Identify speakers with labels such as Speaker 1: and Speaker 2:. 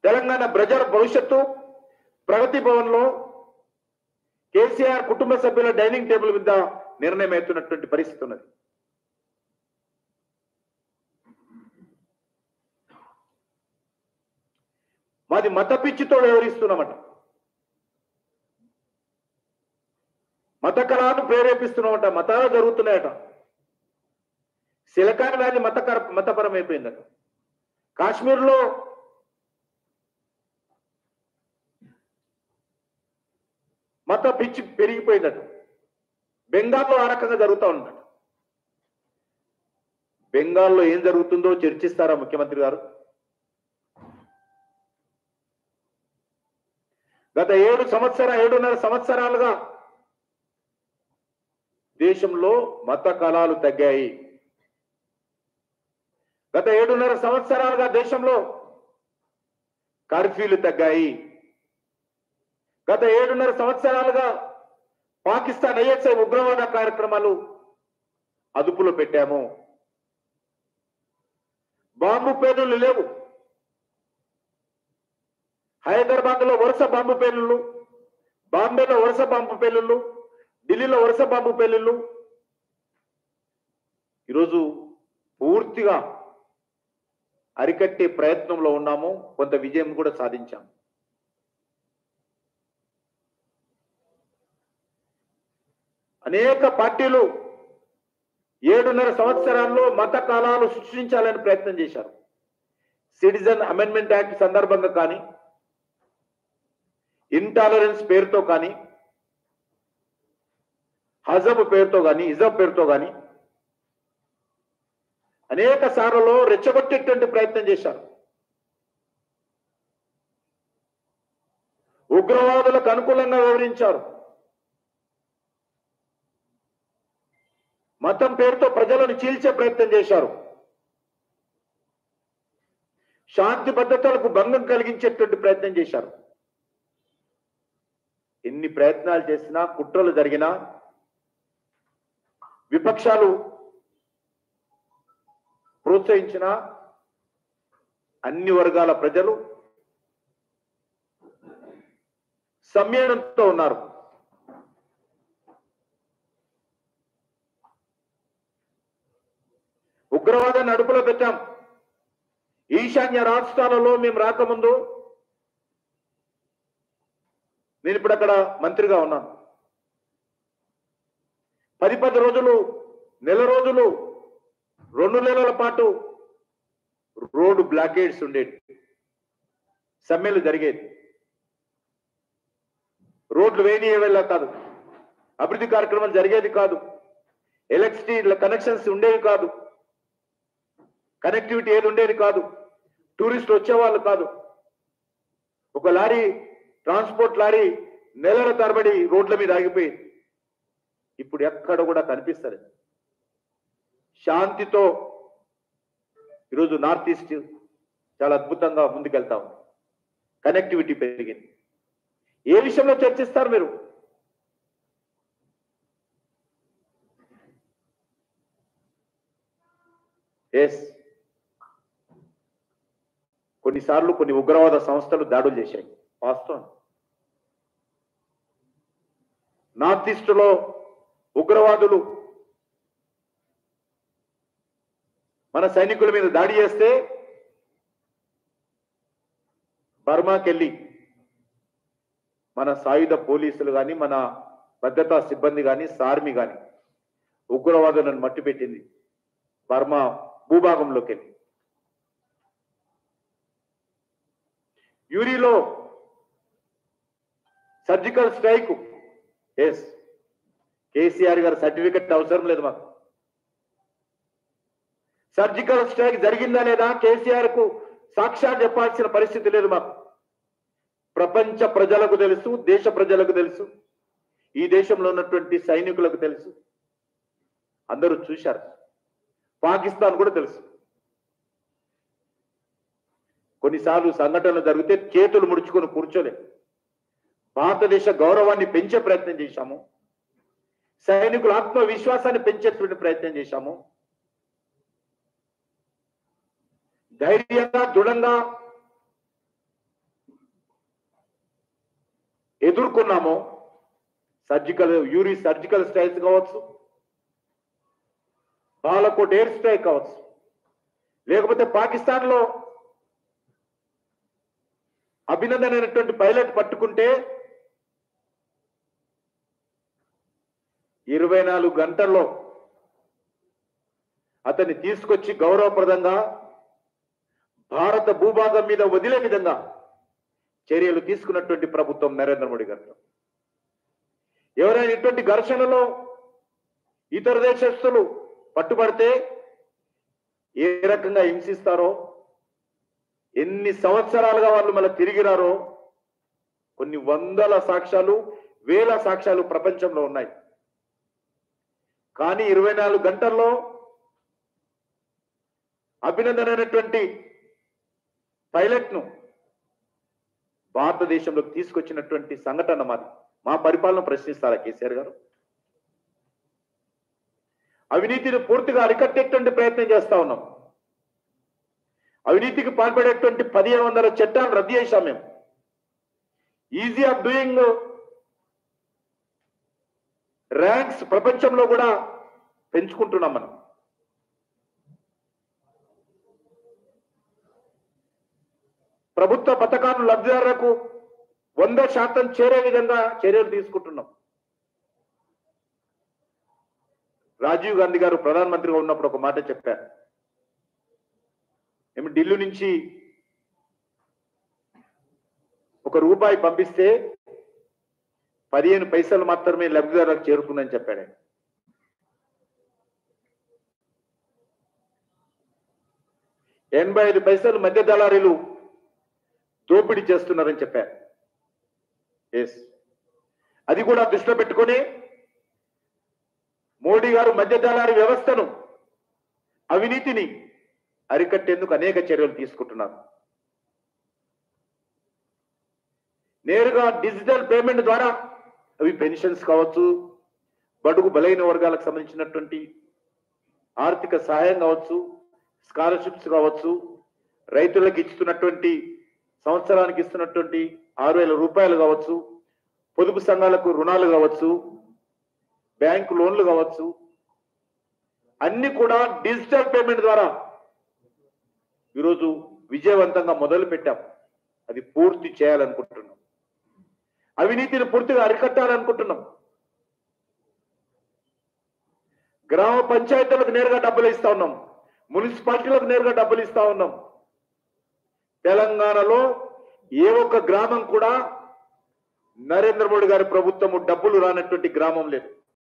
Speaker 1: తెలంగాణ ప్రజల భవిష్యత్తు ప్రగతి భవన్లో కేసీఆర్ కుటుంబ సభ్యుల డైనింగ్ టేబుల్ మీద నిర్ణయం అవుతున్నటువంటి పరిస్థితి ఉన్నది మాది మత పిచ్చితో వ్యవహరిస్తున్నామట మత కళను ప్రేరేపిస్తున్నామట మతాలు జరుగుతున్నాయట సిలకాన్ వ్యాలీ మతకర మతపరం అయిపోయిందట కాశ్మీర్లో మత పిచ్చి పెరిగిపోయిందట బెంగాల్లో ఆ రకంగా జరుగుతూ ఉందట బెంగాల్లో ఏం జరుగుతుందో చర్చిస్తారా ముఖ్యమంత్రి గారు గత ఏడు సంవత్సర ఏడున్నర సంవత్సరాలుగా దేశంలో మత కళాలు తగ్గాయి గత ఏడున్నర సంవత్సరాలుగా దేశంలో కర్ఫ్యూలు తగ్గాయి గత ఏడున్నర సంవత్సరాలుగా పాకిస్తాన్ ఐఎస్ఐ ఉగ్రవాద కార్యక్రమాలు అదుపులో పెట్టాము బాంబు పేలులు లేవు హైదరాబాద్ లో వరుస బాంబు పేలుళ్ళు బాంబేలో వరుస బాంబు పేలుళ్ళు ఢిల్లీలో వరుస బాంబు పేలుళ్ళు ఈరోజు పూర్తిగా అరికట్టే ప్రయత్నంలో ఉన్నాము కొంత విజయం కూడా సాధించాము అనేక పార్టీలు ఏడున్నర సంవత్సరాల్లో మత కాలాలు సృష్టించాలని ప్రయత్నం చేశారు సిటిజన్ అమెండ్మెంట్ యాక్ట్ సందర్భంగా కానీ ఇంటాలరెన్స్ పేరుతో కానీ హజబ్ పేరుతో కానీ ఇజబ్ పేరుతో కానీ అనేక సార్లలో రెచ్చగొట్టేటువంటి ప్రయత్నం చేశారు ఉగ్రవాదులకు అనుకూలంగా వివరించారు మతం పేరుతో ప్రజలను చీల్చే ప్రయత్నం చేశారు శాంతి భద్రతలకు భంగం కలిగించేటువంటి ప్రయత్నం చేశారు ఎన్ని ప్రయత్నాలు చేసినా కుట్రలు జరిగినా విపక్షాలు ప్రోత్సహించిన అన్ని వర్గాల ప్రజలు సంయమనంతో ఉన్నారు ఉగ్రవాదాన్ని అడుపులో పెట్టాం ఈశాన్య రాష్ట్రాలలో మేము రాకముందు నేను ఇప్పుడు అక్కడ మంత్రిగా ఉన్నాను పది పది రోజులు నెల రోజులు రెండు నెలల పాటు రోడ్డు బ్లాకేడ్స్ ఉండేది సమ్మెలు జరిగేది రోడ్లు వేయనీయవేలా కాదు అభివృద్ధి కార్యక్రమాలు జరిగేది కాదు ఎలక్ట్రిసిటీ కనెక్షన్స్ ఉండేవి కాదు కనెక్టివిటీ ఏది ఉండేది కాదు టూరిస్టులు వచ్చేవాళ్ళు కాదు ఒక లారీ ట్రాన్స్పోర్ట్ లారీ నెలల తరబడి రోడ్ల మీద ఆగిపోయింది ఇప్పుడు ఎక్కడ కూడా కనిపిస్తలేదు శాంతితో ఈరోజు నార్త్ ఈస్ట్ చాలా అద్భుతంగా ముందుకెళ్తా ఉంది కనెక్టివిటీ పెరిగింది ఏ విషయంలో చర్చిస్తారు మీరు ఎస్ కొన్నిసార్లు కొన్ని ఉగ్రవాద సంస్థలు దాడులు చేశాయి వాస్తవం నార్త్ ఈస్ట్ లో ఉగ్రవాదులు మన సైనికుల మీద దాడి చేస్తే బర్మాకెళ్ళి మన సాయుధ పోలీసులు కానీ మన భద్రతా సిబ్బంది కానీ సార్మి కానీ ఉగ్రవాదులను మట్టిపెట్టింది బర్మా భూభాగంలోకి వెళ్ళి యూరిలో సర్జికల్ స్ట్రైక్ ఎస్ కేసీఆర్ గారు సర్టిఫికెట్ అవసరం లేదు మాకు సర్జికల్ స్ట్రైక్ జరిగిందా లేదా కేసీఆర్ కు సాక్ష్యాలు చెప్పాల్సిన పరిస్థితి లేదు మాకు ప్రపంచ ప్రజలకు తెలుసు దేశ ప్రజలకు తెలుసు ఈ దేశంలో ఉన్నటువంటి సైనికులకు తెలుసు అందరూ చూశారు పాకిస్తాన్ కూడా తెలుసు కొన్నిసార్లు సంఘటనలు జరిగితే చేతులు ముడుచుకొని కూర్చోలే భారతదేశ గౌరవాన్ని పెంచే ప్రయత్నం చేశాము సైనికుల ఆత్మవిశ్వాసాన్ని పెంచేటువంటి ప్రయత్నం చేశాము ధైర్యంగా దృఢంగా ఎదుర్కొన్నామో సర్జికల్ యూరి సర్జికల్ స్ట్రైక్స్ కావచ్చు బాలకోట్ ఎయిర్ స్ట్రైక్ కావచ్చు లేకపోతే పాకిస్తాన్ లో అభినందన్ అనేటువంటి పైలట్ పట్టుకుంటే ఇరవై నాలుగు గంటల్లో అతన్ని తీసుకొచ్చి గౌరవప్రదంగా భారత భూభాగం మీద వదిలే విధంగా చర్యలు తీసుకున్నటువంటి ప్రభుత్వం నరేంద్ర మోడీ గారు ఎవరైనా ఇటువంటి ఘర్షణలో ఇతర దేశస్తులు పట్టుబడితే ఏ రకంగా హింసిస్తారో ఎన్ని సంవత్సరాలుగా వాళ్ళు మళ్ళీ తిరిగిరారో కొన్ని వందల సాక్ష్యాలు వేల సాక్ష్యాలు ప్రపంచంలో ఉన్నాయి కానీ ఇరవై నాలుగు గంటల్లో అభినందన అనేటువంటి పైలట్ ను భారతదేశంలోకి తీసుకొచ్చినటువంటి సంఘటన మాది మా పరిపాలన ప్రశ్నిస్తారా కేసీఆర్ గారు అవినీతిని పూర్తిగా అరికట్టేటువంటి ప్రయత్నం చేస్తా ఉన్నాం అవినీతికి పాల్పడేటువంటి పదిహేను వందల చట్టాలు రద్దు చేశాం మేము ఈజీ ఆఫ్ డూయింగ్ ర్యాంక్స్ ప్రపంచంలో కూడా పెంచుకుంటున్నాం మనం ప్రభుత్వ పథకాలు లబ్ధిదారులకు వంద శాతం చేరే విధంగా చర్యలు తీసుకుంటున్నాం రాజీవ్ గాంధీ గారు ప్రధానమంత్రిగా ఉన్నప్పుడు ఒక మాట చెప్పారు ఏమి ఢిల్లీ నుంచి ఒక రూపాయి పంపిస్తే పదిహేను పైసలు మాత్రమే లబ్ధిదారులకు చేరుతుందని చెప్పాడు ఆయన. ఎనభై ఐదు పైసలు మధ్య దళారీలు దోపిడీ చేస్తున్నారని చెప్పారు ఎస్ అది కూడా దృష్టిలో పెట్టుకొని మోడీ గారు మధ్య దళారీ వ్యవస్థను అవినీతిని అరికట్టేందుకు అనేక చర్యలు తీసుకుంటున్నారు నేరుగా డిజిటల్ పేమెంట్ ద్వారా అవి పెన్షన్స్ కావచ్చు బడుగు బలైన వర్గాలకు సంబంధించినటువంటి ఆర్థిక సహాయం కావచ్చు స్కాలర్షిప్స్ కావచ్చు రైతులకు ఇస్తున్నటువంటి సంవత్సరానికి ఇస్తున్నటువంటి ఆరు వేల రూపాయలు కావచ్చు పొదుపు సంఘాలకు రుణాలు కావచ్చు బ్యాంకు లోన్లు కావచ్చు అన్ని కూడా డిజిటల్ పేమెంట్ ద్వారా ఈరోజు విజయవంతంగా మొదలు పెట్టాం అది పూర్తి చేయాలనుకుంటున్నాం అవినీతిని పూర్తిగా అరికట్టాలనుకుంటున్నాం గ్రామ పంచాయతీలకు నేరుగా డబ్బులు ఇస్తా ఉన్నాం మున్సిపాలిటీలకు నేరుగా డబ్బులు ఇస్తా ఉన్నాం తెలంగాణలో ఏ ఒక్క గ్రామం కూడా నరేంద్ర మోడీ గారి ప్రభుత్వము డబ్బులు రానటువంటి గ్రామం లేదు